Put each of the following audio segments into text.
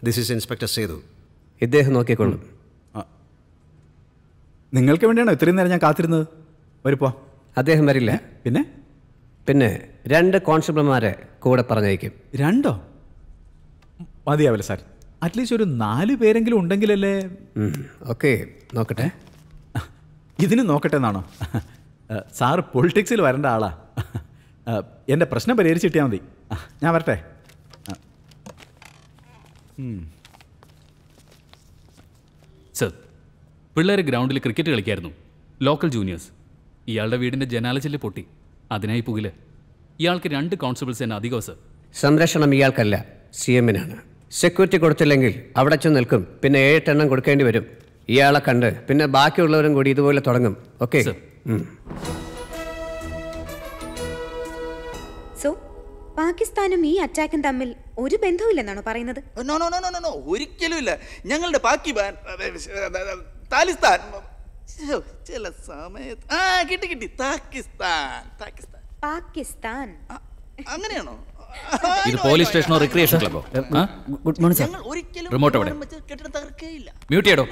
This is inspector Sethu ഇദ്ദേഹം നോക്കിക്കൊള്ളും നിങ്ങൾക്ക് വേണ്ടിയാണോ ഇത്രയും നേരം ഞാൻ കാത്തിരുന്നത് വരുപ്പോ അദ്ദേഹം വരില്ല പിന്നെ പിന്നെ രണ്ട് കോൺസ്റ്റബിൾമാരെ കൂടെ പറഞ്ഞയക്കും രണ്ടോ മതിയാവില്ല സാർ അറ്റ്ലീസ്റ്റ് ഒരു നാല് പേരെങ്കിലും ഉണ്ടെങ്കിലല്ലേ ഓക്കെ നോക്കട്ടെ ഇതിന് നോക്കട്ടെ എന്നാണോ സാർ പൊളിറ്റിക്സിൽ വരേണ്ട ആളാ എൻ്റെ പ്രശ്നം പരിഹരിച്ച് കിട്ടിയാൽ മതി ഞാൻ വരട്ടെ സർ പിള്ളേർ ഗ്രൗണ്ടിൽ ക്രിക്കറ്റ് കളിക്കായിരുന്നു ലോക്കൽ ജൂനിയേഴ്സ് ഇയാളുടെ വീടിൻ്റെ ജനാലച്ചില്ല് പൊട്ടി അതിനായി പുകില് ഇയാൾക്ക് രണ്ട് കോൺസ്റ്റബിൾസ് തന്നെ അധികം സർ സംരക്ഷണം ഇയാൾക്കല്ല സി എമ്മിനാണ് സെക്യൂരിറ്റി കൊടുത്തില്ലെങ്കിൽ അവിടെ ചെന്ന് നിൽക്കും പിന്നെ ഏഴെട്ടെണ്ണം കൊടുക്കേണ്ടി വരും ഇയാളെ കണ്ട് പിന്നെ ബാക്കിയുള്ളവരും കൂടി ഇതുപോലെ തുടങ്ങും ഓക്കെ സോ പാകിസ്ഥാനും ഈ അറ്റാക്കും തമ്മിൽ ഒരു ബന്ധവുമില്ലെന്നാണോ പറയുന്നത് no no no no no ഒരിക്കലും ഇല്ല ഞങ്ങളുടെ പാക്കിബാൻ താലിസ്ഥാൻ ശ്ശോ, ചില സമയത്ത് ആ കിട്ടി കിട്ടി പാകിസ്ഥാൻ പാകിസ്ഥാൻ പാകിസ്ഥാൻ അങ്ങനെയാണോ ഇത് പോലീസ് സ്റ്റേഷനോ റിക്രിയേഷൻ ക്ലബോ ഗുഡ് മോർണിംഗ് സാർ ഞങ്ങൾ ഒരിക്കലും റിമോട്ട് എവിടെ? വിമാനം വെച്ച് കെട്ടിടം തകർക്കുകയില്ല മ്യൂട്ട് ചെയ്യടോ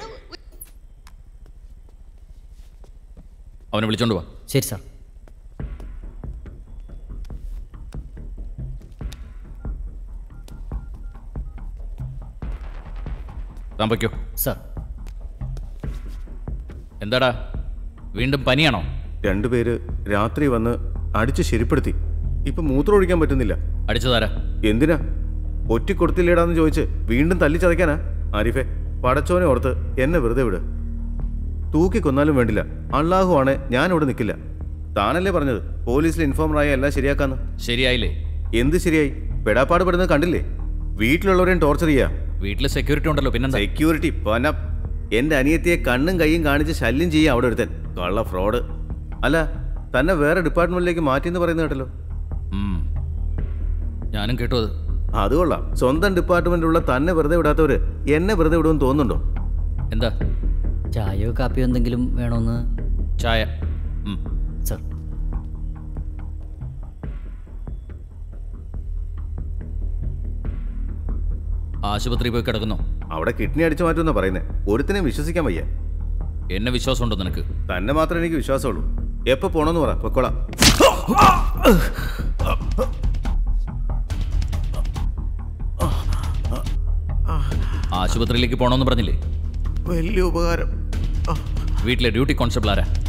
അവനെ വിളിച്ചോണ്ട് പോവാ ശരി സാർ താൻ വയ്ക്കോ സാർ എന്താടാ വീണ്ടും പനിയാണോ രണ്ടുപേര് രാത്രി വന്ന് അടിച്ച് ശരിപ്പെടുത്തി ഇപ്പൊ മൂത്രം ഒഴിക്കാൻ പറ്റുന്നില്ല അടിച്ചതാരാ എന്തിനാ ഒറ്റിക്കൊടുത്തില്ലേടാന്ന് ചോദിച്ച് വീണ്ടും തല്ലി ചതയ്ക്കാനാ ആരിഫെ പടച്ചോനെ ഓർത്ത് എന്നെ വെറുതെ വിട് തൂക്കി കൊന്നാലും വേണ്ടില്ല അള്ളാഹു ആണ് ഞാൻ ഇവിടെ നിൽക്കില്ല താനല്ലേ പറഞ്ഞത് പോലീസിൽ ഇൻഫോമറായ എല്ലാം ശരിയാക്കാന്ന് ശരിയായില്ലേ എന്ത് ശരിയായി പെടാപ്പാട് പെടുന്നത് കണ്ടില്ലേ വീട്ടിലുള്ളവരെയും ടോർച്ചർ ചെയ്യാ വീട്ടിൽ സെക്യൂരിറ്റി ഉണ്ടല്ലോ പിന്നെന്താ സെക്യൂരിറ്റി പന എന്റെ അനിയത്തിയെ കണ്ണും കൈയും കാണിച്ച് ശല്യം ചെയ്യാം അവിടെ ഒരുത്തൻ കള്ള ഫ്രോഡ് അല്ല തന്നെ വേറെ ഡിപ്പാർട്ട്മെന്റിലേക്ക് മാറ്റിയെന്ന് പറയുന്നത് കേട്ടല്ലോ ഉം. ഞാനും കേട്ടു അത് അത് കൊള്ളാം സ്വന്തം ഡിപ്പാർട്ട്മെന്റിലുള്ള തന്നെ വെറുതെ വിടാത്തവര് എന്നെ വെറുതെ വിടുമെന്ന് തോന്നുന്നുണ്ടോ എന്താ ചായയോ കാപ്പിയോ എന്തെങ്കിലും വേണമെന്ന് ചായ ഉം. സാർ ആശുപത്രി പോയി കിടക്കുന്നു അവിടെ കിഡ്നി അടിച്ചു മാറ്റുമെന്നാ പറയുന്നത് ഒരുത്തിനെ വിശ്വസിക്കാൻ വയ്യ എന്നെ വിശ്വാസമുണ്ടോ നിനക്ക് തന്നെ മാത്രമേ എനിക്ക് വിശ്വാസമുള്ളൂ എപ്പോ പോണെന്ന് പറ പൊക്കോളാം ആശുപത്രിയിലേക്ക് പോകണമെന്ന് പറഞ്ഞില്ലേ വലിയ ഉപകാരം വീട്ടിലെ ഡ്യൂട്ടി കോൺസ്റ്റബിൾ ആരാ